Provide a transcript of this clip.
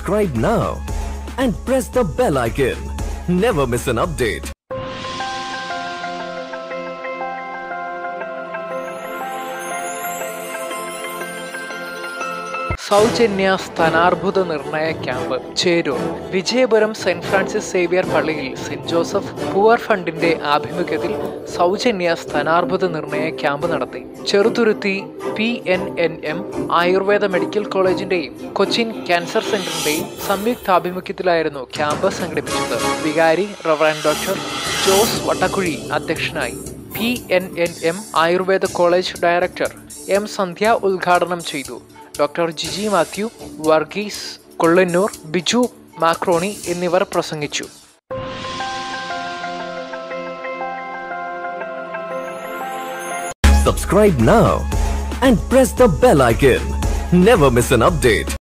Subscribe now and press the bell icon. Never miss an update. സൗജന്യ സ്ഥാനാർബുദ നിർണയ camp Cherur Vijayapuram saint Francis Xavier പള്ളിയിൽ saint Joseph poor ഫണ്ടിന്റെ ആഭിമുഖ്യത്തിൽ സൗജന്യ സ്ഥാനാർബുദ നിർണയ ക്യാമ്പ് നടത്തി Cheruthuruthy P N N M Ayurveda medical കോളേജിന്റെയും കൊച്ചിൻ ക്യാൻസർ സെന്ററിന്റെയും സംയുക്താഭിമുഖ്യത്തിലായിരുന്നു ക്യാമ്പ് സംഘടിപ്പിച്ചത് വികാരി റവറൻ ഡോക്ടർ ജോസ് വട്ടക്കുഴി അധ്യക്ഷനായി P N N M Ayurveda college director M Sandhya ഉദ്ഘാടനം ചെയ്തു ഡോക്ടർ ജിജി മാത്യു വർഗീസ് കൊള്ളന്നൂർ ബിജു മാക്രോണി എന്നിവർ പ്രസംഗിച്ചു Subscribe now and press the bell icon. Never miss an update.